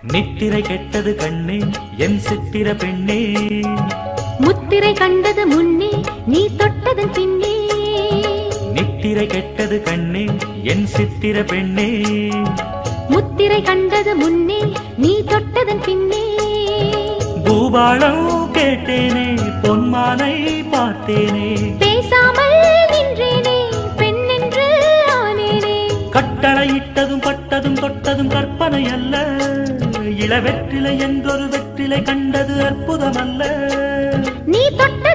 நித்திரை கெட்டது கண்ணே என் சித்திர பெண்ணே முத்திரை கண்டது முன்னே நீ தொட்டதன் பின்னே நித்திரை கெட்டது கண்ணே என் சித்திர பெண்ணே முத்திரை கண்டது முன்னே நீ தொட்டதன் பின்னே பூபாளம் கேட்டேனே பொன்மானை பார்த்தேனே பேசாமல் நின்றேனே பெண்ணென்று ஆனேனே கட்டளையிட்டதும் பட்டதும் தொட்டதும் கற்பனை அல்ல இளவெற்றிலை என்றொரு வெற்றிலை கண்டது அற்புதமல்ல நீ தொட்ட